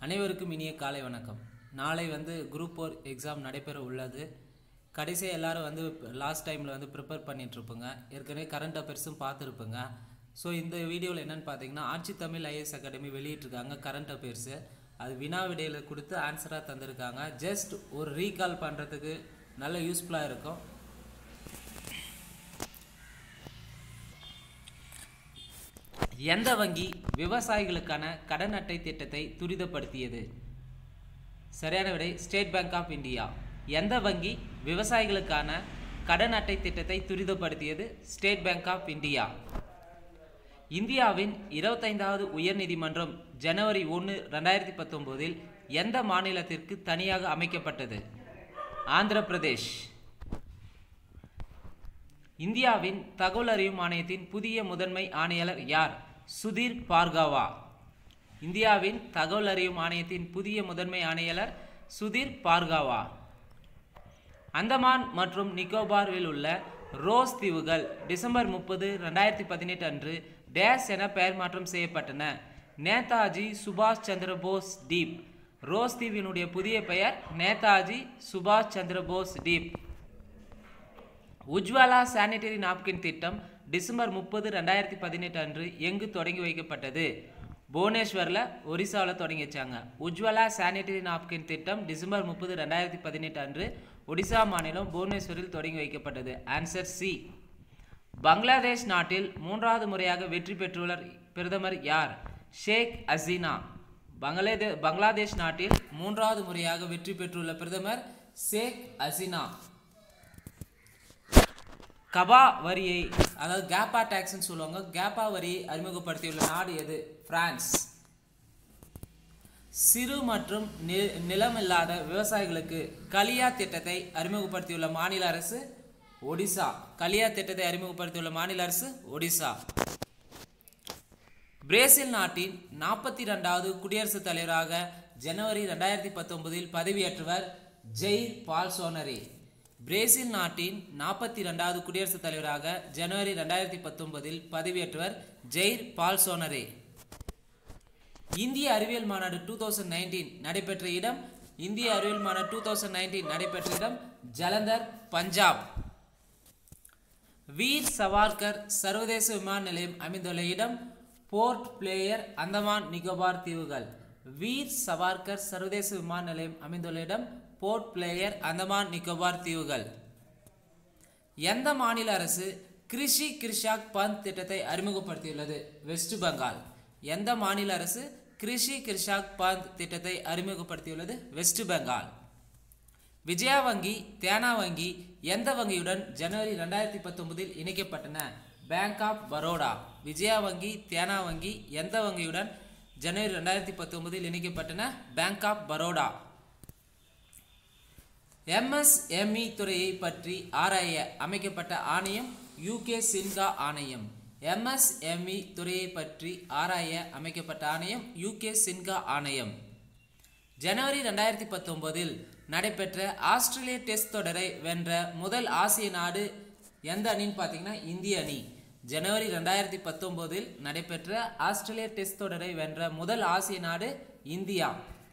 அனைவருக்கும் இனிய காலை வணக்கம் நாளை வந்து குரூப் ஃபோர் எக்ஸாம் நடைபெற உள்ளது கடைசியாக எல்லாரும் வந்து லாஸ்ட் டைமில் வந்து ப்ரிப்பேர் பண்ணிட்டு இருப்பீங்க ஏற்கனவே கரண்ட் அஃபேர்ஸும் பார்த்துருப்பீங்க ஸோ இந்த வீடியோவில் என்னென்னு பார்த்தீங்கன்னா ஆட்சி தமிழ் ஐஏஎஸ் அகாடமி வெளியிட்டிருக்காங்க கரண்ட் அஃபேர்ஸு அது வினா விடையில் கொடுத்து ஆன்சராக தந்திருக்காங்க ஜஸ்ட் ஒரு ரீகால் பண்ணுறதுக்கு நல்ல யூஸ்ஃபுல்லாக இருக்கும் எந்த வங்கி விவசாயிகளுக்கான கடன் அட்டை திட்டத்தை துரிதப்படுத்தியது சரியான விடை ஸ்டேட் பேங்க் ஆஃப் இந்தியா எந்த வங்கி விவசாயிகளுக்கான கடன் அட்டை திட்டத்தை துரிதப்படுத்தியது ஸ்டேட் பேங்க் ஆஃப் இந்தியா இந்தியாவின் இருபத்தைந்தாவது உயர்நீதிமன்றம் ஜனவரி ஒன்று ரெண்டாயிரத்தி பத்தொம்போதில் எந்த மாநிலத்திற்கு தனியாக அமைக்கப்பட்டது ஆந்திர பிரதேஷ் இந்தியாவின் தகவல் அறியும் ஆணையத்தின் புதிய முதன்மை ஆணையாளர் யார் சுதீர் பார்கவா இந்தியாவின் தகவல் அறியும் ஆணையத்தின் புதிய முதன்மை ஆணையாளர் சுதீர் பார்கவா அந்தமான் மற்றும் நிக்கோபாரில் உள்ள ரோஸ் தீவுகள் டிசம்பர் முப்பது ரெண்டாயிரத்தி பதினெட்டு அன்று டேஸ் என பெயர் மாற்றம் செய்யப்பட்டன நேதாஜி சுபாஷ் சந்திர போஸ் டீப் ரோஸ் தீவினுடைய புதிய பெயர் நேதாஜி சுபாஷ் சந்திர போஸ் டீப் உஜ்வாலா சானிட்டரி நாப்கின் திட்டம் டிசம்பர் முப்பது ரெண்டாயிரத்தி பதினெட்டு அன்று எங்கு தொடங்கி வைக்கப்பட்டது புவனேஸ்வரில் ஒரிசாவில் தொடங்கி வச்சாங்க உஜ்வாலா சானிட்டரி நாப்கின் திட்டம் டிசம்பர் முப்பது ரெண்டாயிரத்தி பதினெட்டு அன்று ஒடிசா மாநிலம் புவனேஸ்வரில் தொடங்கி வைக்கப்பட்டது ஆன்சர் சி பங்களாதேஷ் நாட்டில் மூன்றாவது முறையாக வெற்றி பெற்றுள்ள பிரதமர் யார் ஷேக் ஹசீனா பங்களாதே பங்களாதேஷ் நாட்டில் மூன்றாவது முறையாக வெற்றி பெற்றுள்ள பிரதமர் ஷேக் ஹசீனா கபா வரியை அதாவது கேப்பா டேக்ஸ்னு சொல்லுவாங்க கேப்பா வரியை அறிமுகப்படுத்தியுள்ள நாடு எது பிரான்ஸ் சிறு மற்றும் நி- நிலமில்லாத விவசாயிகளுக்கு கலியா திட்டத்தை அறிமுகப்படுத்தியுள்ள மாநில அரசு ஒடிசா கலியா திட்டத்தை அறிமுகப்படுத்தியுள்ள மாநில அரசு ஒடிசா பிரேசில் நாட்டின் நாற்பத்தி ரெண்டாவது குடியரசுத் தலைவராக ஜனவரி ரெண்டாயிரத்தி பத்தொன்பதில் பதவியேற்றவர் ஜெயிர் பால்சோனரே பிரேசில் நாட்டின் நாற்பத்தி ரெண்டாவது குடியரசுத் தலைவராக ஜனவரி ரெண்டாயிரத்தி பத்தொன்பதில் பதவியேற்றவர் ஜெயிர் பால்சோனரே இந்திய அறிவியல் மாநாடு டூ தௌசண்ட் நைன்டீன் நடைபெற்ற இடம் இந்திய அறிவியல் மாநாடு டூ தௌசண்ட் நைன்டீன் நடைபெற்ற இடம் ஜலந்தர் பஞ்சாப் வீர் சவார்கர் சர்வதேச விமான நிலையம் அமைந்துள்ள இடம் போர்ட் பிளேயர் அந்தமான் நிக்கோபார் தீவுகள் வீர் சவார்கர் சர்வதேச விமான நிலையம் அமைந்துள்ள இடம் போர்ட் பிளேயர் அந்தமான் நிக்கோபார் தீவுகள் எந்த மாநில அரசு கிருஷி கிருஷாக் பந்த் திட்டத்தை அறிமுகப்படுத்தியுள்ளது வெஸ்ட் பெங்கால் எந்த மாநில அரசு கிருஷி கிருஷாக் பந்த் திட்டத்தை அறிமுகப்படுத்தியுள்ளது வெஸ்ட் பெங்கால் விஜயா வங்கி தேனா வங்கி எந்த வங்கியுடன் ஜனவரி ரெண்டாயிரத்தி பத்தொன்பதில் இணைக்கப்பட்டன பேங்க் ஆஃப் பரோடா விஜயா வங்கி தேனா வங்கி எந்த வங்கியுடன் ஜனவரி ரெண்டாயிரத்தி பத்தொன்பதில் இணைக்கப்பட்டன பேங்க் ஆஃப் பரோடா எம்எஸ்எம்இ துறையை பற்றி ஆராய அமைக்கப்பட்ட ஆணையம் யூகே சின்ஹா ஆணையம் எம்எஸ்எம்இ துறையை பற்றி ஆராய அமைக்கப்பட்ட ஆணையம் யூகே சின்ஹா ஆணையம் ஜனவரி ரெண்டாயிரத்தி பத்தொன்பதில் நடைபெற்ற ஆஸ்திரேலிய டெஸ்ட் தொடரை வென்ற முதல் ஆசிய நாடு எந்த அணின்னு பார்த்தீங்கன்னா இந்திய அணி ஜனவரி ரெண்டாயிரத்தி பத்தொன்பதில் நடைபெற்ற ஆஸ்திரேலிய டெஸ்ட் தொடரை வென்ற முதல் ஆசிய நாடு இந்தியா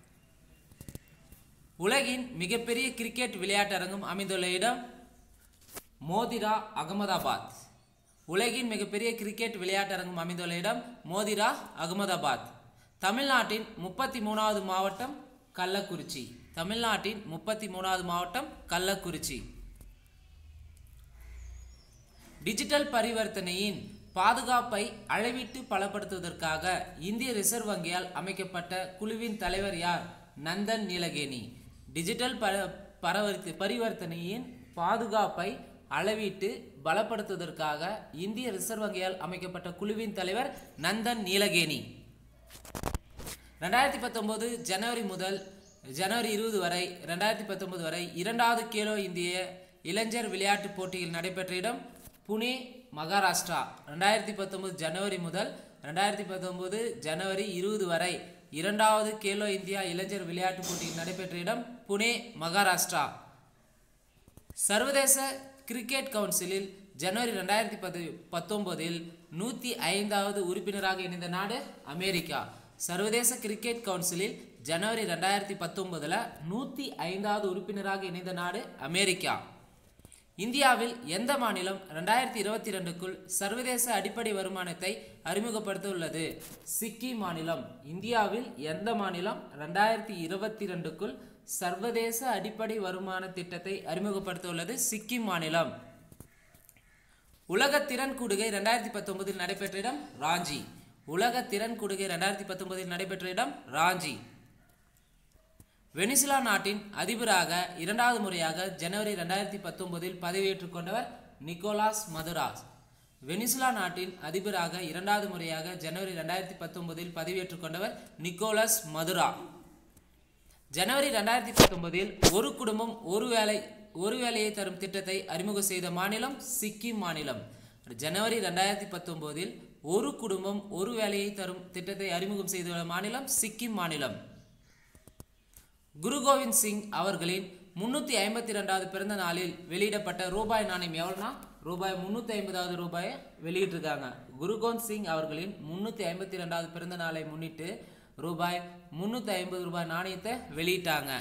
உலகின் மிகப்பெரிய கிரிக்கெட் விளையாட்டரங்கம் அமைந்துள்ள இடம் மோதிரா அகமதாபாத் உலகின் மிகப்பெரிய கிரிக்கெட் விளையாட்டரங்கம் அமைந்துள்ள இடம் மோதிரா அகமதாபாத் தமிழ்நாட்டின் முப்பத்தி மூணாவது மாவட்டம் கள்ளக்குறிச்சி தமிழ்நாட்டின் முப்பத்தி மூணாவது மாவட்டம் கள்ளக்குறிச்சி டிஜிட்டல் பரிவர்த்தனையின் பாதுகாப்பை அளவிட்டு பலப்படுத்துவதற்காக இந்திய ரிசர்வ் வங்கியால் அமைக்கப்பட்ட குழுவின் தலைவர் யார் நந்தன் நீலகேணி டிஜிட்டல் பர பரவர்த்தி பரிவர்த்தனையின் பாதுகாப்பை அளவிட்டு பலப்படுத்துவதற்காக இந்திய ரிசர்வ் வங்கியால் அமைக்கப்பட்ட குழுவின் தலைவர் நந்தன் நீலகேணி ரெண்டாயிரத்தி பத்தொம்போது ஜனவரி முதல் ஜனவரி இருபது வரை ரெண்டாயிரத்தி பத்தொன்பது வரை இரண்டாவது கேலோ இந்திய இளைஞர் விளையாட்டுப் போட்டியில் நடைபெற்ற இடம் புனே மகாராஷ்டிரா ரெண்டாயிரத்தி பத்தொன்பது ஜனவரி முதல் ரெண்டாயிரத்தி பத்தொன்பது ஜனவரி இருபது வரை இரண்டாவது கேலோ இந்தியா இளைஞர் விளையாட்டுப் போட்டியில் நடைபெற்ற இடம் புனே மகாராஷ்டிரா சர்வதேச கிரிக்கெட் கவுன்சிலில் ஜனவரி ரெண்டாயிரத்தி பத்து பத்தொன்பதில் நூற்றி ஐந்தாவது உறுப்பினராக இணைந்த நாடு அமெரிக்கா சர்வதேச கிரிக்கெட் கவுன்சிலில் ஜனவரி ரெண்டாயிரத்தி பத்தொன்பதுல நூற்றி ஐந்தாவது உறுப்பினராக இணைந்த நாடு அமெரிக்கா இந்தியாவில் எந்த மாநிலம் ரெண்டாயிரத்தி இருபத்தி ரெண்டுக்குள் சர்வதேச அடிப்படை வருமானத்தை அறிமுகப்படுத்த உள்ளது சிக்கிம் மாநிலம் இந்தியாவில் எந்த மாநிலம் ரெண்டாயிரத்தி இருபத்தி ரெண்டுக்குள் சர்வதேச அடிப்படை வருமான திட்டத்தை அறிமுகப்படுத்த உள்ளது சிக்கிம் மாநிலம் உலக திறன் கூடுகை ரெண்டாயிரத்தி பத்தொன்பதில் நடைபெற்ற இடம் ராஞ்சி உலக திறன் கூடுகை ரெண்டாயிரத்தி பத்தொன்பதில் நடைபெற்ற இடம் ராஞ்சி வெனிசுலா நாட்டின் அதிபராக இரண்டாவது முறையாக ஜனவரி ரெண்டாயிரத்தி பத்தொன்பதில் பதவியேற்றுக் கொண்டவர் நிக்கோலாஸ் மதுராஸ் வெனிசுலா நாட்டின் அதிபராக இரண்டாவது முறையாக ஜனவரி ரெண்டாயிரத்தி பத்தொன்பதில் பதவியேற்றுக் கொண்டவர் நிக்கோலஸ் மதுரா ஜனவரி ரெண்டாயிரத்தி பத்தொன்பதில் ஒரு குடும்பம் ஒரு வேலை ஒரு வேலையை தரும் திட்டத்தை அறிமுகம் செய்த மாநிலம் சிக்கிம் மாநிலம் ஜனவரி ரெண்டாயிரத்தி பத்தொன்பதில் ஒரு குடும்பம் ஒரு வேலையை தரும் திட்டத்தை அறிமுகம் செய்துள்ள மாநிலம் சிக்கிம் மாநிலம் குரு கோவிந்த் சிங் அவர்களின் முன்னூற்றி ஐம்பத்தி ரெண்டாவது பிறந்த நாளில் வெளியிடப்பட்ட ரூபாய் நாணயம் எவ்வளோனா ரூபாய் முந்நூற்றி ஐம்பதாவது ரூபாயை வெளியிட்டிருக்காங்க குரு கோவிந்த் சிங் அவர்களின் முன்னூற்றி ஐம்பத்தி ரெண்டாவது பிறந்த நாளை முன்னிட்டு ரூபாய் முந்நூற்றி ஐம்பது ரூபாய் நாணயத்தை வெளியிட்டாங்க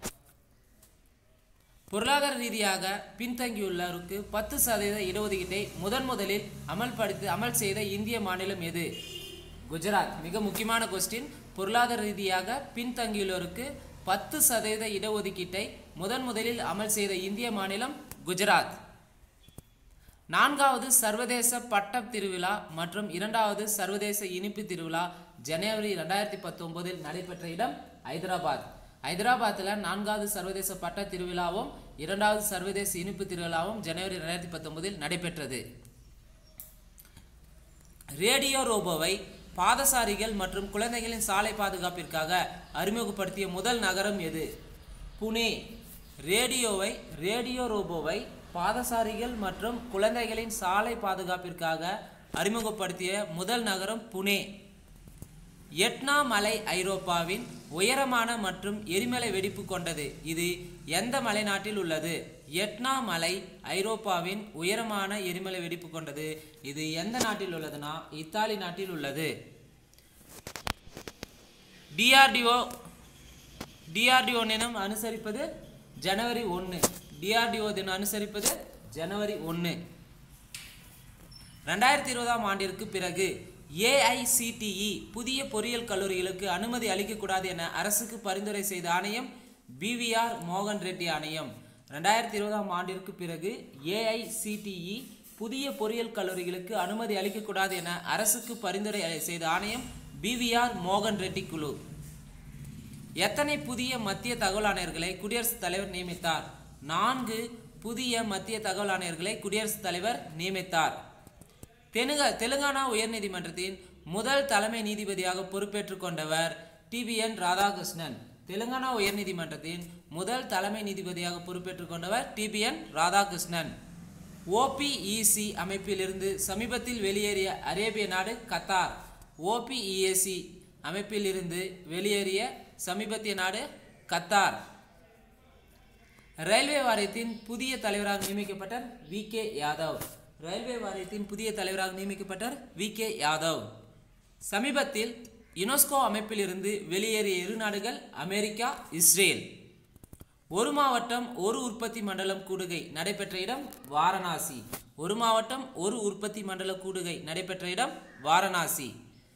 பொருளாதார ரீதியாக பின்தங்கியுள்ளவருக்கு பத்து சதவீத இடஒதுக்கீட்டை முதன் முதலில் அமல்படுத்தி அமல் செய்த இந்திய மாநிலம் எது குஜராத் மிக முக்கியமான கொஸ்டின் பொருளாதார ரீதியாக பின்தங்கியுள்ளோருக்கு பத்து சதவீத இடஒதுக்கீட்டை முதன் முதலில் அமல் செய்த இந்திய மாநிலம் குஜராத் நான்காவது சர்வதேச பட்டப் திருவிழா மற்றும் இரண்டாவது சர்வதேச இனிப்பு திருவிழா ஜனவரி ரெண்டாயிரத்தி பத்தொன்பதில் நடைபெற்ற இடம் ஹைதராபாத் ஹைதராபாத்தில் நான்காவது சர்வதேச பட்ட திருவிழாவும் இரண்டாவது சர்வதேச இனிப்பு திருவிழாவும் ஜனவரி ரெண்டாயிரத்தி பத்தொன்பதில் நடைபெற்றது ரேடியோ ரோபோவை பாதசாரிகள் மற்றும் குழந்தைகளின் சாலை பாதுகாப்பிற்காக அறிமுகப்படுத்திய முதல் நகரம் எது புனே ரேடியோவை ரேடியோ ரோபோவை பாதசாரிகள் மற்றும் குழந்தைகளின் சாலை பாதுகாப்பிற்காக அறிமுகப்படுத்திய முதல் நகரம் புனே எட்னா மலை ஐரோப்பாவின் உயரமான மற்றும் எரிமலை வெடிப்பு கொண்டது இது எந்த மலைநாட்டில் உள்ளது எட்னா மலை ஐரோப்பாவின் உயரமான எரிமலை வெடிப்பு கொண்டது இது எந்த நாட்டில் உள்ளதுன்னா இத்தாலி நாட்டில் உள்ளது டிஆர்டிஓ டிஆர்டிஓ தினம் அனுசரிப்பது ஜனவரி ஒன்று டிஆர்டிஓ தினம் அனுசரிப்பது ஜனவரி ஒன்று ரெண்டாயிரத்தி இருபதாம் ஆண்டிற்கு பிறகு ஏஐசிடிஇ புதிய பொறியியல் கல்லூரிகளுக்கு அனுமதி அளிக்கக்கூடாது என அரசுக்கு பரிந்துரை செய்த ஆணையம் பிவிஆர் மோகன் ரெட்டி ஆணையம் ரெண்டாயிரத்தி இருபதாம் ஆண்டிற்கு பிறகு ஏஐசிடிஇ புதிய பொறியியல் கல்லூரிகளுக்கு அனுமதி அளிக்கக்கூடாது என அரசுக்கு பரிந்துரை செய்த ஆணையம் பிவிஆர் மோகன் ரெட்டி குழு எத்தனை புதிய மத்திய தகவல் ஆணையர்களை குடியரசுத் தலைவர் நியமித்தார் நான்கு புதிய மத்திய தகவல் ஆணையர்களை குடியரசுத் தலைவர் நியமித்தார் தெலுங்க தெலுங்கானா உயர்நீதிமன்றத்தின் முதல் தலைமை நீதிபதியாக பொறுப்பேற்றுக் கொண்டவர் டிபிஎன் ராதாகிருஷ்ணன் தெலுங்கானா உயர்நீதிமன்றத்தின் முதல் தலைமை நீதிபதியாக பொறுப்பேற்றுக் கொண்டவர் டிபிஎன் ராதாகிருஷ்ணன் ஓபிஇசி அமைப்பிலிருந்து சமீபத்தில் வெளியேறிய அரேபிய நாடு கத்தார் ஓபிஇஏசி அமைப்பிலிருந்து வெளியேறிய சமீபத்திய நாடு கத்தார் ரயில்வே வாரியத்தின் புதிய தலைவராக நியமிக்கப்பட்டார் வி கே யாதவ் ரயில்வே வாரியத்தின் புதிய தலைவராக நியமிக்கப்பட்டார் வி கே யாதவ் சமீபத்தில் யுனெஸ்கோ அமைப்பிலிருந்து வெளியேறிய இரு நாடுகள் அமெரிக்கா இஸ்ரேல் ஒரு மாவட்டம் ஒரு உற்பத்தி மண்டலம் கூடுகை நடைபெற்ற இடம் வாரணாசி ஒரு மாவட்டம் ஒரு உற்பத்தி மண்டல கூடுகை நடைபெற்ற இடம் வாரணாசி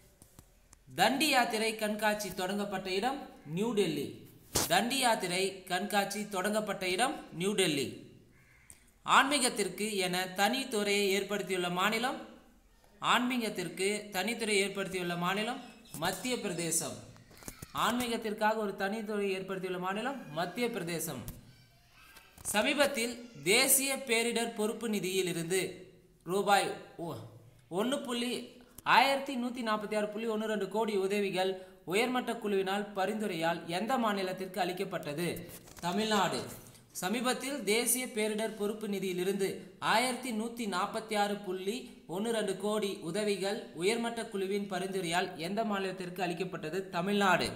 தண்டி யாத்திரை கண்காட்சி தொடங்கப்பட்ட இடம் நியூ டெல்லி தண்டி யாத்திரை கண்காட்சி தொடங்கப்பட்ட இடம் நியூ டெல்லி ஆன்மீகத்திற்கு என தனித்துறையை ஏற்படுத்தியுள்ள மாநிலம் ஆன்மீகத்திற்கு தனித்துறை ஏற்படுத்தியுள்ள மாநிலம் மத்திய பிரதேசம் ஆன்மீகத்திற்காக ஒரு தனித்துறை ஏற்படுத்தியுள்ள மாநிலம் மத்திய பிரதேசம் சமீபத்தில் தேசிய பேரிடர் பொறுப்பு நிதியில் இருந்து ரூபாய் ஒன்று புள்ளி ஆயிரத்தி நூற்றி நாற்பத்தி ஆறு புள்ளி ஒன்று ரெண்டு கோடி உதவிகள் உயர்மட்ட குழுவினால் பரிந்துரையால் எந்த மாநிலத்திற்கு அளிக்கப்பட்டது தமிழ்நாடு சமீபத்தில் தேசிய பேரிடர் பொறுப்பு நிதியிலிருந்து ஆயிரத்தி நூற்றி நாற்பத்தி ஆறு புள்ளி ஒன்று ரெண்டு கோடி உதவிகள் உயர்மட்ட குழுவின் பரிந்துரையால் எந்த மாநிலத்திற்கு அளிக்கப்பட்டது தமிழ்நாடு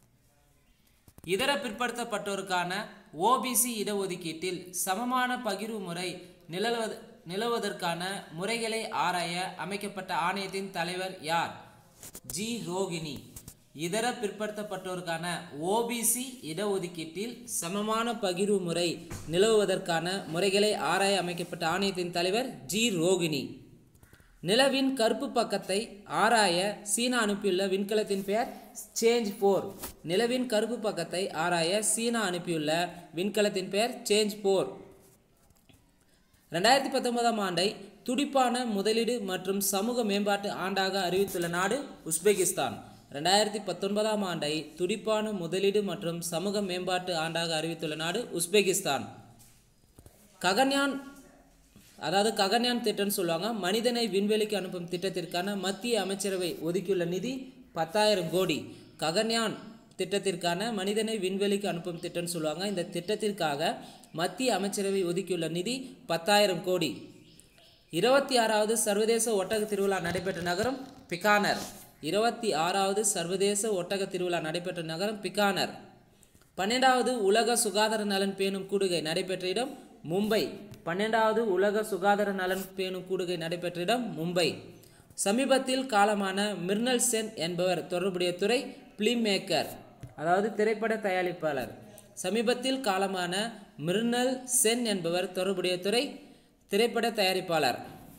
இதர பிற்படுத்தப்பட்டோருக்கான ஓபிசி இடஒதுக்கீட்டில் சமமான பகிர்வு முறை நிலவுவது நிலவுவதற்கான முறைகளை ஆராய அமைக்கப்பட்ட ஆணையத்தின் தலைவர் யார் ஜி ரோகிணி இதர பிற்படுத்தப்பட்டோருக்கான ஓபிசி இடஒதுக்கீட்டில் சமமான பகிர்வு முறை நிலவுவதற்கான முறைகளை ஆராய அமைக்கப்பட்ட ஆணையத்தின் தலைவர் ஜி ரோகிணி நிலவின் கருப்பு பக்கத்தை ஆராய சீனா அனுப்பியுள்ள விண்கலத்தின் பெயர் சேஞ்ச் போர் நிலவின் கருப்பு பக்கத்தை ஆராய சீனா அனுப்பியுள்ள விண்கலத்தின் பெயர் சேஞ்ச் போர் ரெண்டாயிரத்தி பத்தொன்பதாம் ஆண்டை துடிப்பான முதலீடு மற்றும் சமூக மேம்பாட்டு ஆண்டாக அறிவித்துள்ள நாடு உஸ்பெகிஸ்தான் ரெண்டாயிரத்தி பத்தொன்பதாம் ஆண்டை துடிப்பான முதலீடு மற்றும் சமூக மேம்பாட்டு ஆண்டாக அறிவித்துள்ள நாடு உஸ்பெகிஸ்தான் ககன்யான் அதாவது ககன்யான் திட்டம்னு சொல்லுவாங்க மனிதனை விண்வெளிக்கு அனுப்பும் திட்டத்திற்கான மத்திய அமைச்சரவை ஒதுக்கியுள்ள நிதி பத்தாயிரம் கோடி ககன்யான் திட்டத்திற்கான மனிதனை விண்வெளிக்கு அனுப்பும் திட்டம்னு சொல்லுவாங்க இந்த திட்டத்திற்காக மத்திய அமைச்சரவை ஒதுக்கியுள்ள நிதி பத்தாயிரம் கோடி இருபத்தி ஆறாவது சர்வதேச ஒட்டக திருவிழா நடைபெற்ற நகரம் பிகானர் இருபத்தி ஆறாவது சர்வதேச ஒட்டக திருவிழா நடைபெற்ற நகரம் பிகானர் பன்னெண்டாவது உலக சுகாதார நலன் பேணும் கூடுகை நடைபெற்ற இடம் மும்பை பன்னெண்டாவது உலக சுகாதார நலன் பேணும் கூடுகை நடைபெற்ற இடம் மும்பை சமீபத்தில் காலமான மிர்னல் சென் என்பவர் தொடர்புடைய துறை பிலிம் மேக்கர் அதாவது திரைப்பட தயாரிப்பாளர் சமீபத்தில் காலமான மிர்னல் சென் என்பவர் தொடர்புடைய துறை திரைப்பட தயாரிப்பாளர்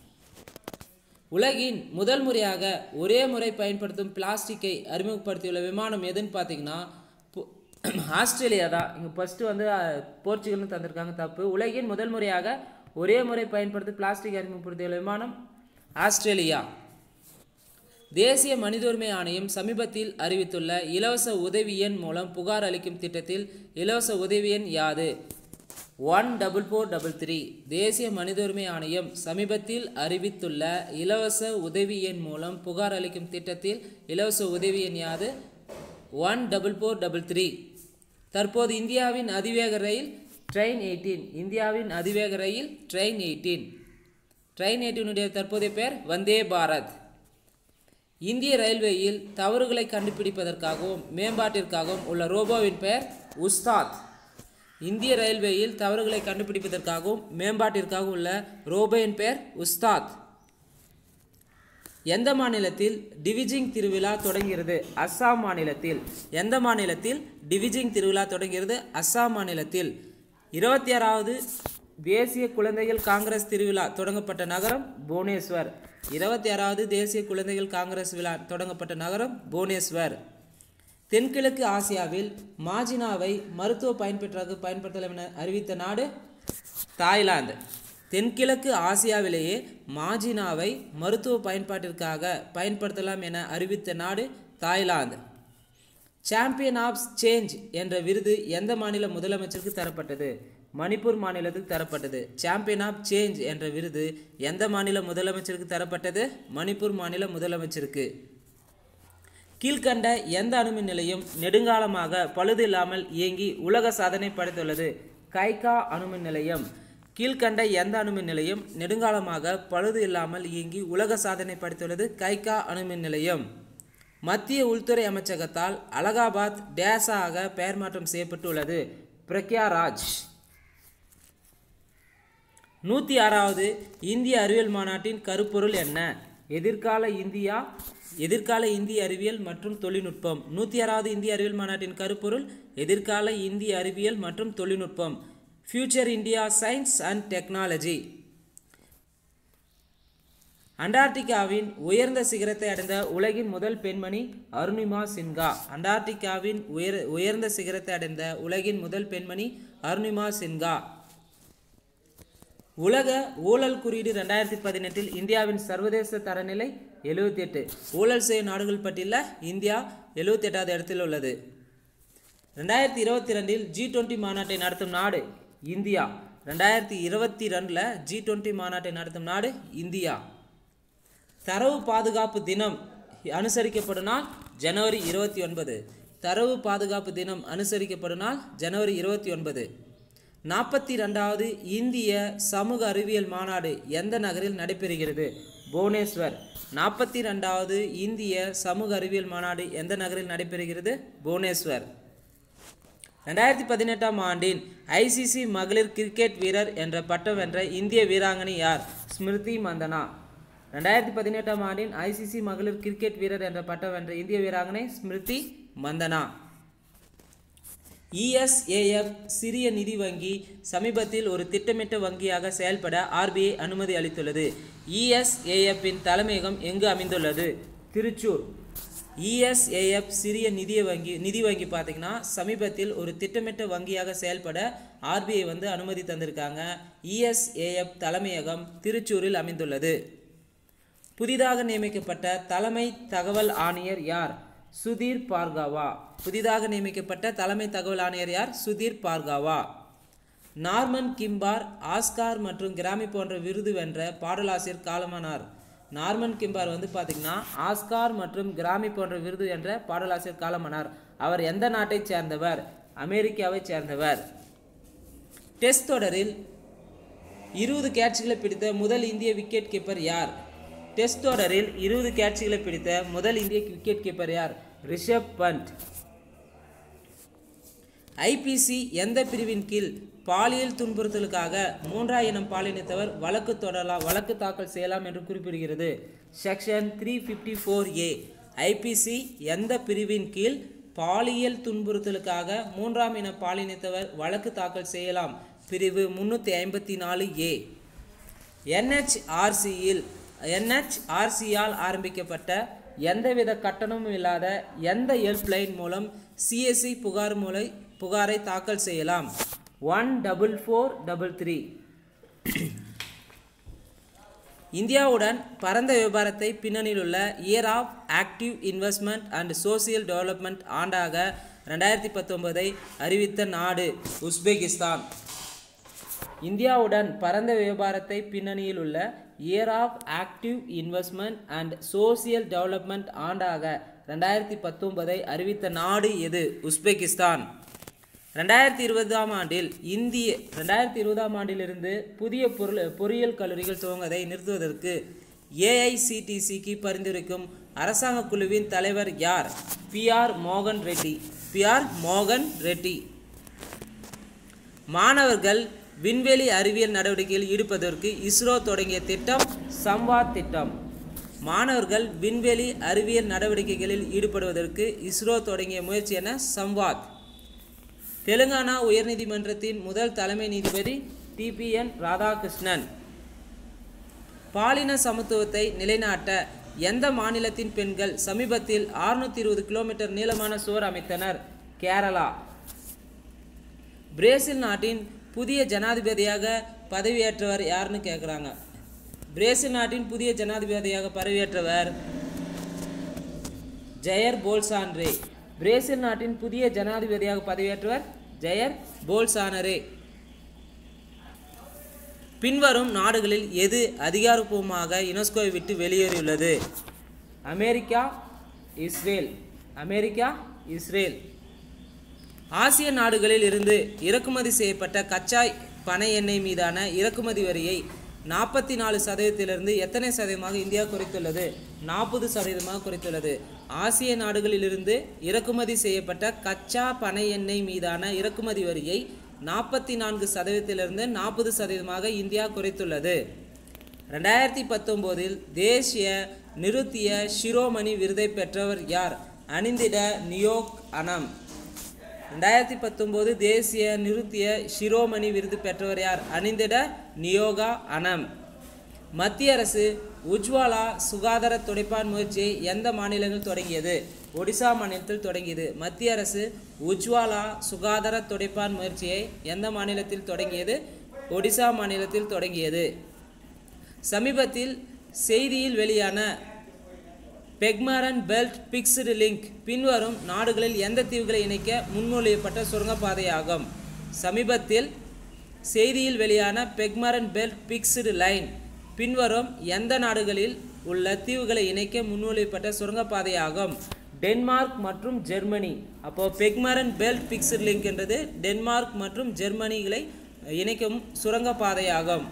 உலகின் முதல் முறையாக ஒரே முறை பயன்படுத்தும் பிளாஸ்டிக்கை அறிமுகப்படுத்தியுள்ள விமானம் எதுன்னு பார்த்தீங்கன்னா பு- ஆஸ்திரேலியா தான் இங்கே ஃபஸ்ட்டு வந்து அஹ், போர்ச்சுகல்னு தந்திருக்காங்க தப்பு உலகின் முதல் முறையாக ஒரே முறை பயன்படுத்தும் பிளாஸ்டிக் அறிமுகப்படுத்தியுள்ள விமானம் ஆஸ்திரேலியா தேசிய மனித உரிமை ஆணையம் சமீபத்தில் அறிவித்துள்ள இலவச உதவி எண் மூலம் புகார் அளிக்கும் திட்டத்தில் இலவச உதவி எண் யாது one double four double three தேசிய மனித உரிமை ஆணையம் சமீபத்தில் அறிவித்துள்ள இலவச உதவி எண் மூலம் புகார் அளிக்கும் திட்டத்தில் இலவச உதவி எண் யாது one double four double three தற்போது இந்தியாவின் அதிவேக ரயில் ட்ரெயின் எயிட்டீன் இந்தியாவின் அதிவேக ரயில் ட்ரெயின் எயிட்டீன் ட்ரெயின் எயிட்டீனுடைய தற்போதைய பெயர் வந்தே பாரத் இந்திய ரயில்வேயில் தவறுகளை கண்டுபிடிப்பதற்காகவும் மேம்பாட்டிற்காகவும் உள்ள ரோபோவின் பெயர் உஸ்தாத் இந்திய ரயில்வேயில் தவறுகளை கண்டுபிடிப்பதற்காகவும் மேம்பாட்டிற்காகவும் உள்ள ரோபோவின் பெயர் உஸ்தாத் எந்த மாநிலத்தில் டிவிஜிங் திருவிழா தொடங்குகிறது அஸ்ஸாம் மாநிலத்தில் எந்த மாநிலத்தில் டிவிஜிங் திருவிழா தொடங்குகிறது அஸ்ஸாம் மாநிலத்தில் இருபத்தி ஆறாவது தேசிய குழந்தைகள் காங்கிரஸ் திருவிழா தொடங்கப்பட்ட நகரம் புவனேஸ்வர் இருபத்தி ஆறாவது தேசிய குழந்தைகள் காங்கிரஸ் விழா தொடங்கப்பட்ட நகரம் புவனேஸ்வர் தென்கிழக்கு ஆசியாவில் மாஜினாவை மருத்துவ பயன்பெற்றாக பயன்படுத்தலாம் என அறிவித்த நாடு தாய்லாந்து தென்கிழக்கு ஆசியாவிலேயே மாஜினாவை மருத்துவ பயன்பாட்டிற்காக பயன்படுத்தலாம் என அறிவித்த நாடு தாய்லாந்து சாம்பியன் ஆஃப் சேஞ்ச் என்ற விருது எந்த மாநில முதலமைச்சருக்கு தரப்பட்டது மணிப்பூர் மாநிலத்துக்கு தரப்பட்டது சாம்பியன் ஆஃப் சேஞ்ச் என்ற விருது எந்த மாநில முதலமைச்சருக்கு தரப்பட்டது மணிப்பூர் மாநில முதலமைச்சருக்கு கீழ்கண்ட எந்த அணுமின் நிலையம் நெடுங்காலமாக பழுது இல்லாமல் இயங்கி உலக சாதனை படைத்துள்ளது கைகா அணுமின் நிலையம் கீழ்கண்ட எந்த அணுமின் நிலையம் நெடுங்காலமாக பழுது இல்லாமல் இயங்கி உலக சாதனை படைத்துள்ளது கைகா அணுமின் நிலையம் மத்திய உள்துறை அமைச்சகத்தால் அலகாபாத் டேஸாக பெயர் மாற்றம் செய்யப்பட்டுள்ளது பிரக்யாராஜ் நூற்றி ஆறாவது இந்திய அறிவியல் மாநாட்டின் கருப்பொருள் என்ன எதிர்கால இந்தியா எதிர்கால இந்திய அறிவியல் மற்றும் தொழில்நுட்பம் நூற்றி ஆறாவது இந்திய அறிவியல் மாநாட்டின் கருப்பொருள் எதிர்கால இந்திய அறிவியல் மற்றும் தொழில்நுட்பம் future India science and technology அண்டார்டிகாவின் உயர்ந்த சிகரத்தை அடைந்த உலகின் முதல் பெண்மணி அருணிமா சின்ஹா அண்டார்டிகாவின் உயர் உயர்ந்த சிகரத்தை அடைந்த உலகின் முதல் பெண்மணி அருணிமா சின்ஹா உலக ஊழல் குறியீடு ரெண்டாயிரத்தி பதினெட்டில் இந்தியாவின் சர்வதேச தரநிலை எழுபத்தி எட்டு ஊழல் செய்யும் நாடுகள் பட்டியலில் இந்தியா எழுபத்தி எட்டாவது இடத்தில் உள்ளது ரெண்டாயிரத்தி இருபத்தி ரெண்டில் ஜி டுவெண்ட்டி மாநாட்டை நடத்தும் நாடு இந்தியா ரெண்டாயிரத்தி இருபத்தி ரெண்டில் ஜி டுவெண்ட்டி மாநாட்டை நடத்தும் நாடு இந்தியா தரவு பாதுகாப்பு தினம் அனுசரிக்கப்படும் நாள் ஜனவரி இருபத்தி ஒன்பது தரவு பாதுகாப்பு தினம் அனுசரிக்கப்படும் நாள் ஜனவரி இருபத்தி ஒன்பது நாற்பத்தி ரெண்டாவது இந்திய சமூக அறிவியல் மாநாடு எந்த நகரில் நடைபெறுகிறது புவனேஸ்வர் நாற்பத்தி ரெண்டாவது இந்திய சமூக அறிவியல் மாநாடு எந்த நகரில் நடைபெறுகிறது புவனேஸ்வர் ரெண்டாயிரத்தி பதினெட்டாம் ஆண்டின் ஐசிசி மகளிர் கிரிக்கெட் வீரர் என்ற பட்டம் வென்ற இந்திய வீராங்கனை யார் ஸ்மிருதி மந்தனா ரெண்டாயிரத்தி பதினெட்டாம் ஆண்டின் ஐசிசி மகளிர் கிரிக்கெட் வீரர் என்ற பட்டம் வென்ற இந்திய வீராங்கனை ஸ்மிருதி மந்தனா இஎஸ்ஏஎஃப் சிறிய நிதி வங்கி சமீபத்தில் ஒரு திட்டமிட்ட வங்கியாக செயல்பட ஆர்பிஐ அனுமதி அளித்துள்ளது இஎஸ்ஏஎஃப்பின் தலைமையகம் எங்கு அமைந்துள்ளது திருச்சூர் இஎஸ்ஏஎஃப் சிறிய நிதிய வங்கி நிதி வங்கி பார்த்தீங்கன்னா சமீபத்தில் ஒரு திட்டமிட்ட வங்கியாக செயல்பட ஆர்பிஐ வந்து அனுமதி தந்திருக்காங்க இஎஸ்ஏஎஃப் தலைமையகம் திருச்சூரில் அமைந்துள்ளது புதிதாக நியமிக்கப்பட்ட தலைமை தகவல் ஆணையர் யார் சுதீர் பார்கவா புதிதாக நியமிக்கப்பட்ட தலைமை தகவல் ஆணையர் யார் சுதீர் பார்கவா நார்மன் கிம்பார் ஆஸ்கார் மற்றும் கிராமி போன்ற விருது வென்ற பாடலாசிரியர் காலமானார் நார்மன் கிம்பார் வந்து பார்த்திங்கன்னா ஆஸ்கார் மற்றும் கிராமி போன்ற விருது என்ற பாடலாசிரியர் காலமானார் அவர் எந்த நாட்டைச் சேர்ந்தவர் அமெரிக்காவைச் சேர்ந்தவர் டெஸ்ட் தொடரில் இருபது கேட்ச்களை பிடித்த முதல் இந்திய விக்கெட் கீப்பர் யார் டெஸ்ட் தொடரில் இருபது கேட்ச்களை பிடித்த முதல் இந்திய விக்கெட் கீப்பர் யார் ரிஷப் பண்ட் ஐபிசி எந்த பிரிவின் கீழ் பாலியல் துன்புறுத்தலுக்காக மூன்றாம் இனம் பாலினத்தவர் வழக்கு தொடரலாம் வழக்கு தாக்கல் செய்யலாம் என்று குறிப்பிடுகிறது section three fifty four A IPC எந்த பிரிவின் கீழ் பாலியல் துன்புறுத்தலுக்காக மூன்றாம் இன பாலினத்தவர் வழக்கு தாக்கல் செய்யலாம் பிரிவு முன்னூற்றி ஐம்பத்தி நாலு ஏ என்ஹெச்ஆர்சியில் என்ஹெச்ஆர்சியால் ஆரம்பிக்கப்பட்ட எந்தவித கட்டணமும் இல்லாத எந்த ஹெல்ப்லைன் மூலம் சிஎஸ்சி புகார் மூலை புகாரை தாக்கல் செய்யலாம் one double four double three இந்தியாவுடன் பரந்த வியாபாரத்தை பின்னணியிலுள்ள year of active investment and social development ஆண்டாக ரெண்டாயிரத்தி பத்தொன்பதை அறிவித்த நாடு உஸ்பெகிஸ்தான் இந்தியாவுடன் பரந்த வியாபாரத்தை பின்னணியில் உள்ள year of active investment and social development ஆண்டாக ரெண்டாயிரத்தி பத்தொன்பதை அறிவித்த நாடு எது உஸ்பெகிஸ்தான் ரெண்டாயிரத்தி இருபதாம் ஆண்டில் இந்திய ரெண்டாயிரத்தி இருபதாம் ஆண்டிலிருந்து புதிய பொருள் பொறியியல் கல்லூரிகள் துவங்குவதை நிறுத்துவதற்கு ஏஐசிடிசிக்கு பரிந்துரைக்கும் அரசாங்க குழுவின் தலைவர் யார் பி ஆர் மோகன் ரெட்டி பி ஆர் மோகன் ரெட்டி மாணவர்கள் விண்வெளி அறிவியல் நடவடிக்கையில் ஈடுபடுவதற்கு இஸ்ரோ தொடங்கிய திட்டம் சம்வாத் திட்டம் மாணவர்கள் விண்வெளி அறிவியல் நடவடிக்கைகளில் ஈடுபடுவதற்கு இஸ்ரோ தொடங்கிய முயற்சி என சம்வாத் தெலுங்கானா உயர்நீதிமன்றத்தின் முதல் தலைமை நீதிபதி டிபிஎன் ராதாகிருஷ்ணன் பாலின சமத்துவத்தை நிலைநாட்ட எந்த மாநிலத்தின் பெண்கள் சமீபத்தில் 620 இருபது கிலோமீட்டர் நீளமான சுவர் அமைத்தனர் கேரளா பிரேசில் நாட்டின் புதிய ஜனாதிபதியாக பதவியேற்றவர் யாருன்னு கேட்குறாங்க பிரேசில் நாட்டின் புதிய ஜனாதிபதியாக பதவியேற்றவர் ஜெயர் போல்சான்ரே பிரேசில் நாட்டின் புதிய ஜனாதிபதியாக பதவியேற்றவர் ஜெயர் போல்சானரே பின்வரும் நாடுகளில் எது அதிகாரப்பூர்வமாக யுனெஸ்கோவை விட்டு வெளியேறியுள்ளது அமெரிக்கா இஸ்ரேல் அமெரிக்கா இஸ்ரேல் ஆசிய நாடுகளில் இருந்து இறக்குமதி செய்யப்பட்ட கச்சா பனை எண்ணெய் மீதான இறக்குமதி வரியை நாற்பத்தி நாலு சதவீதத்திலிருந்து எத்தனை சதவீதமாக இந்தியா குறைத்துள்ளது நாற்பது சதவீதமாக குறைத்துள்ளது ஆசிய நாடுகளிலிருந்து இறக்குமதி செய்யப்பட்ட கச்சா பனை எண்ணெய் மீதான இறக்குமதி வரியை நாற்பத்தி நான்கு சதவீதத்திலிருந்து நாற்பது சதவீதமாக இந்தியா குறைத்துள்ளது ரெண்டாயிரத்தி பத்தொம்போதில் தேசிய நிருத்திய சிரோமணி விருதை பெற்றவர் யார் அணிந்திட நியோக் அனம் ரெண்டாயிரத்தி பத்தொம்போது தேசிய நிருத்திய சிரோமணி விருது பெற்றவர் யார் அணிந்திட நியோகா அனம் மத்திய அரசு உஜ்வாலா சுகாதார துடைப்பான் முயற்சியை எந்த மாநிலங்கள் தொடங்கியது ஒடிசா மாநிலத்தில் தொடங்கியது மத்திய அரசு உஜ்வாலா சுகாதார துடைப்பான் முயற்சியை எந்த மாநிலத்தில் தொடங்கியது ஒடிசா மாநிலத்தில் தொடங்கியது சமீபத்தில் செய்தியில் வெளியான பெக்மாரன் பெல்ட் பிக்ஸ்டு லிங்க் பின்வரும் நாடுகளில் எந்த தீவுகளை இணைக்க முன்மொழியப்பட்ட சுரங்கப்பாதையாகும் சமீபத்தில் செய்தியில் வெளியான பெக்மாரன் பெல்ட் பிக்ஸ்டு லைன் பின்வரும் எந்த நாடுகளில் உள்ள தீவுகளை இணைக்க முன்மொழியப்பட்ட சுரங்கப்பாதையாகும் டென்மார்க் மற்றும் ஜெர்மனி அப்போ பெக்மாரன் பெல்ட் பிக்ஸ்டு லிங்க் என்றது டென்மார்க் மற்றும் ஜெர்மனிகளை இணைக்கும் சுரங்கப்பாதையாகும்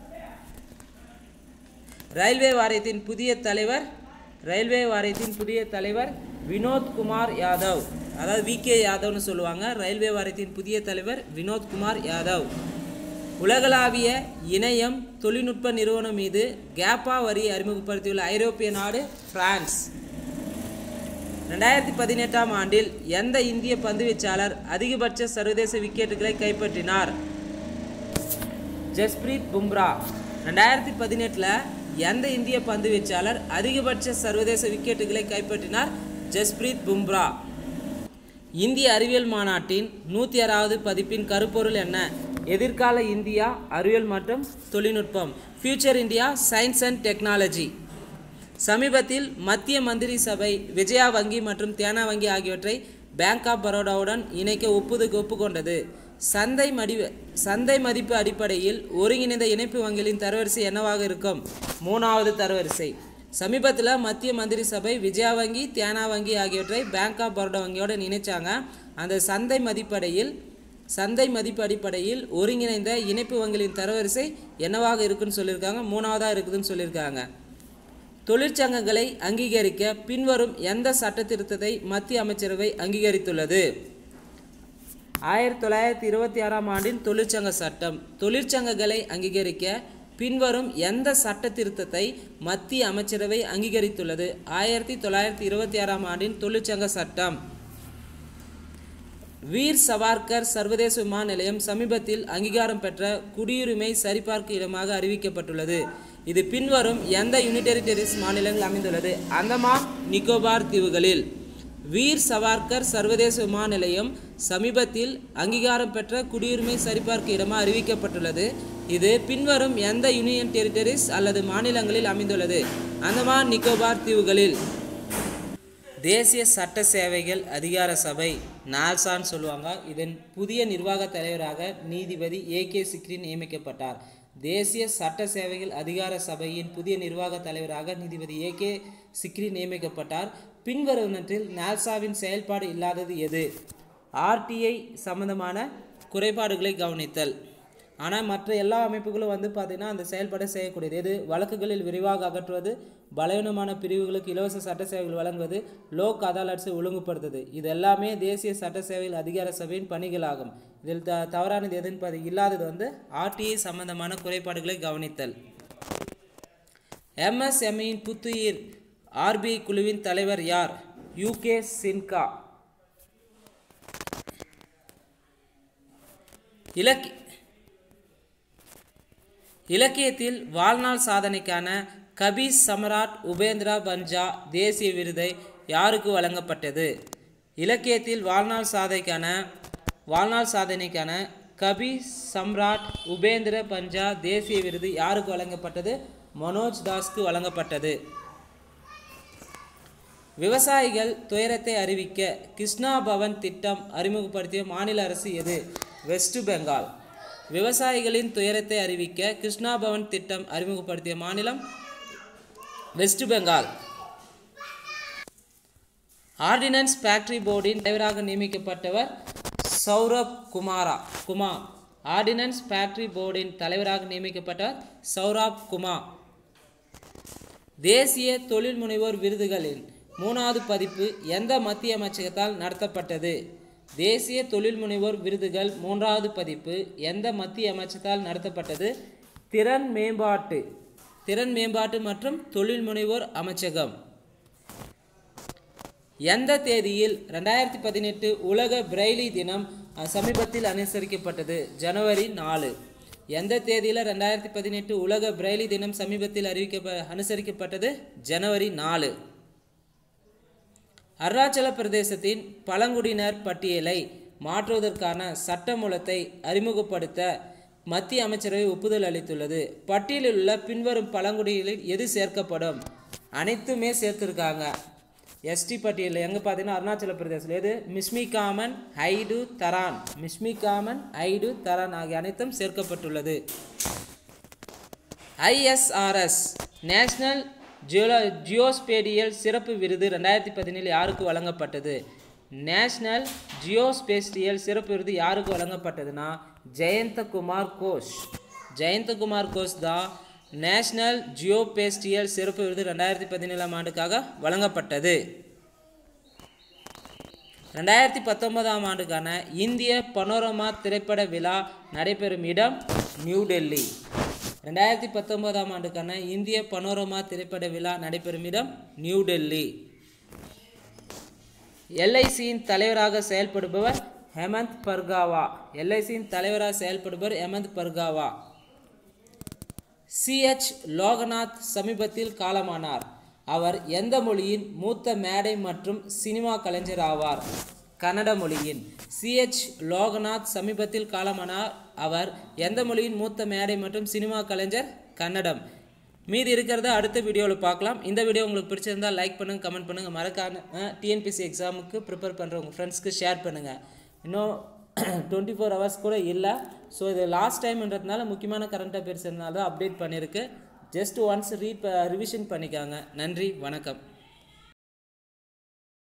ரயில்வே வாரியத்தின் புதிய தலைவர் ரயில்வே வாரியத்தின் புதிய தலைவர் வினோத் குமார் யாதவ் அதாவது வி கே யாதவ்னு சொல்லுவாங்க ரயில்வே வாரியத்தின் புதிய தலைவர் வினோத் குமார் யாதவ் உலகளாவிய இணையம் தொழில்நுட்ப நிறுவனம் மீது கேப்பா வரி அறிமுகப்படுத்தியுள்ள ஐரோப்பிய நாடு பிரான்ஸ் ரெண்டாயிரத்தி பதினெட்டாம் ஆண்டில் எந்த இந்திய பந்துவீச்சாளர் அதிகபட்ச சர்வதேச விக்கெட்டுகளை கைப்பற்றினார் ஜஸ்பிரீத் பும்ரா ரெண்டாயிரத்தி பதினெட்டில் எந்த இந்திய பந்துவீச்சாளர் அதிகபட்ச சர்வதேச விக்கெட்டுகளை கைப்பற்றினார் ஜஸ்பிரீத் பும்ரா இந்திய அறிவியல் மாநாட்டின் நூற்றி ஆறாவது பதிப்பின் கருப்பொருள் என்ன எதிர்கால இந்தியா அறிவியல் மற்றும் தொழில்நுட்பம் future India science and technology சமீபத்தில் மத்திய மந்திரி சபை விஜயா வங்கி மற்றும் தேனா வங்கி ஆகியவற்றை பேங்க் ஆஃப் பரோடாவுடன் இணைக்க ஒப்புது ஒப்புக்கொண்டது சந்தை மடி சந்தை மதிப்பு அடிப்படையில் ஒருங்கிணைந்த இணைப்பு வங்கிகளின் தரவரிசை என்னவாக இருக்கும் மூணாவது தரவரிசை சமீபத்தில் மத்திய மந்திரி சபை விஜயா வங்கி தேனா வங்கி ஆகியவற்றை பேங்க் ஆஃப் பரோடா வங்கியோட இணைச்சாங்க அந்த சந்தை மதிப்படையில் சந்தை மதிப்பு அடிப்படையில் ஒருங்கிணைந்த இணைப்பு வங்கிகளின் தரவரிசை என்னவாக இருக்குன்னு சொல்லியிருக்காங்க மூணாவதாக இருக்குதுன்னு சொல்லியிருக்காங்க தொழிற்சங்கங்களை அங்கீகரிக்க பின்வரும் எந்த சட்ட திருத்தத்தை மத்திய அமைச்சரவை அங்கீகரித்துள்ளது ஆயிரத்தி தொள்ளாயிரத்தி இருபத்தி ஆறாம் ஆண்டின் தொழிற்சங்க சட்டம் தொழிற்சங்கங்களை அங்கீகரிக்க பின்வரும் எந்த சட்ட திருத்தத்தை மத்திய அமைச்சரவை அங்கீகரித்துள்ளது ஆயிரத்தி தொள்ளாயிரத்தி இருபத்தி ஆறாம் ஆண்டின் தொழிற்சங்க சட்டம் வீர் சவார்கர் சர்வதேச விமான நிலையம் சமீபத்தில் அங்கீகாரம் பெற்ற குடியுரிமை சரிபார்க்கும் இடமாக அறிவிக்கப்பட்டுள்ளது இது பின்வரும் எந்த யூனிடரி டெரிஸ் மாநிலங்கள் அமைந்துள்ளது அந்தமான் நிக்கோபார் தீவுகளில் வீர் சவார்கர் சர்வதேச விமான நிலையம் சமீபத்தில் அங்கீகாரம் பெற்ற குடியுரிமை சரிபார்க்கும் இடமாக அறிவிக்கப்பட்டுள்ளது இது பின்வரும் எந்த யூனியன் டெரிட்டரிஸ் அல்லது மாநிலங்களில் அமைந்துள்ளது அந்தமான் நிக்கோபார் தீவுகளில் தேசிய சட்ட சேவைகள் அதிகார சபை நால்சான்னு சொல்லுவாங்க இதன் புதிய நிர்வாக தலைவராக நீதிபதி ஏ கே சிக்ரி நியமிக்கப்பட்டார் தேசிய சட்ட சேவைகள் அதிகார சபையின் புதிய நிர்வாக தலைவராக நீதிபதி ஏ கே சிக்ரி நியமிக்கப்பட்டார் பின்வருவனற்றில் நால்சாவின் செயல்பாடு இல்லாதது எது ஆர்டிஐ சம்பந்தமான குறைபாடுகளை கவனித்தல் ஆனால் மற்ற எல்லா அமைப்புகளும் வந்து பார்த்திங்கன்னா அந்த செயல்பாடை செய்யக்கூடியது எது வழக்குகளில் விரிவாக அகற்றுவது பலவீனமான பிரிவுகளுக்கு இலவச சட்ட சேவைகள் வழங்குவது லோக் அதாலட்ஸை ஒழுங்குபடுத்துது இது எல்லாமே தேசிய சட்ட சேவைகள் அதிகார சபையின் பணிகளாகும் இதில் த தவறானது எதுன்னு பார்த்து இல்லாதது வந்து ஆர்டிஐ சம்பந்தமான குறைபாடுகளை கவனித்தல் எம்எஸ்எம்இயின் புத்துயிர் ஆர்பிஐ குழுவின் தலைவர் யார் யூகே சின்கா இலக்கிய இலக்கியத்தில் வாழ்நாள் சாதனைக்கான கபீஸ் சமராட் உபேந்திரா பஞ்சா தேசிய விருதை யாருக்கு வழங்கப்பட்டது இலக்கியத்தில் வாழ்நாள் சாதனைக்கான வாழ்நாள் சாதனைக்கான கபீஸ் சம்ராட் உபேந்திர பஞ்சா தேசிய விருது யாருக்கு வழங்கப்பட்டது மனோஜ் தாஸ்க்கு வழங்கப்பட்டது விவசாயிகள் துயரத்தை அறிவிக்க கிருஷ்ணா பவன் திட்டம் அறிமுகப்படுத்திய மாநில அரசு எது வெஸ்ட் பெங்கால் விவசாயிகளின் துயரத்தை அறிவிக்க கிருஷ்ணா பவன் திட்டம் அறிமுகப்படுத்திய மாநிலம் வெஸ்ட் பெங்கால் ஆர்டினன்ஸ் ஃபேக்டரி போர்டின் தலைவராக நியமிக்கப்பட்டவர் சௌரப் குமாரா குமார் ஆர்டினன்ஸ் ஃபேக்டரி போர்டின் தலைவராக நியமிக்கப்பட்டவர் சௌரப் குமார் தேசிய தொழில் முனைவோர் விருதுகளின் மூணாவது பதிப்பு எந்த மத்திய அமைச்சகத்தால் நடத்தப்பட்டது தேசிய தொழில் முனைவோர் விருதுகள் மூன்றாவது பதிப்பு எந்த மத்திய அமைச்சகத்தால் நடத்தப்பட்டது திறன் மேம்பாட்டு திறன் மேம்பாட்டு மற்றும் தொழில் முனைவோர் அமைச்சகம் எந்த தேதியில் ரெண்டாயிரத்தி பதினெட்டு உலக பிரெய்லி தினம் அஹ், சமீபத்தில் அனுசரிக்கப்பட்டது ஜனவரி நாலு எந்த தேதியில் ரெண்டாயிரத்தி பதினெட்டு உலக பிரெய்லி தினம் சமீபத்தில் அறிவிக்க அனுசரிக்கப்பட்டது ஜனவரி நாலு அருணாச்சல பிரதேசத்தின் பழங்குடியினர் பட்டியலை மாற்றுவதற்கான சட்டமூலத்தை அறிமுகப்படுத்த மத்திய அமைச்சரவை ஒப்புதல் அளித்துள்ளது பட்டியலில் உள்ள பின்வரும் பழங்குடிகளில் எது சேர்க்கப்படும் அனைத்துமே சேர்த்துருக்காங்க எஸ்டி பட்டியலில் எங்கே பார்த்தீங்கன்னா அருணாச்சல பிரதேசத்தில் எது மிஸ்மி காமன் ஐடு தரான் மிஸ்மி காமன் ஐடு தரான் ஆகிய அனைத்தும் சேர்க்கப்பட்டுள்ளது ஐஎஸ்ஆர்எஸ் நேஷனல் ஜியோலா ஜியோஸ்பேடியல் சிறப்பு விருது ரெண்டாயிரத்தி பதினேழு யாருக்கு வழங்கப்பட்டது நேஷனல் ஜியோஸ்பேஸ்டியல் சிறப்பு விருது யாருக்கு வழங்கப்பட்டதுன்னா ஜெயந்தகுமார் கோஷ் ஜெயந்தகுமார் கோஷ் தான் நேஷனல் ஜியோபேஸ்டியல் சிறப்பு விருது ரெண்டாயிரத்தி பதினேழாம் ஆண்டுக்காக வழங்கப்பட்டது ரெண்டாயிரத்தி பத்தொன்பதாம் ஆண்டுக்கான இந்திய பனோரமா திரைப்பட விழா நடைபெறும் இடம் நியூ டெல்லி ரெண்டாயிரத்தி பத்தொன்பதாம் ஆண்டுக்கான இந்திய பனோரமா திரைப்பட விழா நடைபெறும் இடம் நியூ டெல்லி எல்ஐசியின் தலைவராக செயல்படுபவர் ஹேமந்த் பர்காவா எல்ஐசியின் தலைவராக செயல்படுபவர் ஹேமந்த் பர்காவா சிஎச் லோகநாத் சமீபத்தில் காலமானார் அவர் எந்த மொழியின் மூத்த மேடை மற்றும் சினிமா கலைஞர் ஆவார் கன்னட மொழியின் சிஎச் லோகநாத் சமீபத்தில் காலமானார் அவர் எந்த மொழியின் மூத்த மேடை மற்றும் சினிமா கலைஞர் கன்னடம் மீதி இருக்கிறத அடுத்த வீடியோவில் பார்க்கலாம் இந்த வீடியோ உங்களுக்கு பிடிச்சிருந்தால் லைக் பண்ணுங்கள் கமெண்ட் பண்ணுங்கள் மறக்காம டிஎன்பிசி எக்ஸாமுக்கு ப்ரிப்பேர் பண்ணுற உங்கள் ஃப்ரெண்ட்ஸ்க்கு ஷேர் பண்ணுங்கள் இன்னும் டுவெண்ட்டி ஃபோர் ஹவர்ஸ் கூட இல்லை ஸோ இது லாஸ்ட் டைம்ன்றதுனால முக்கியமான கரண்ட் அஃபேர்ஸ் இருந்தாலும் அப்டேட் பண்ணியிருக்கு ஜஸ்ட் ஒன்ஸ் ரீட் ரிவிஷன் பண்ணிக்காங்க நன்றி வணக்கம்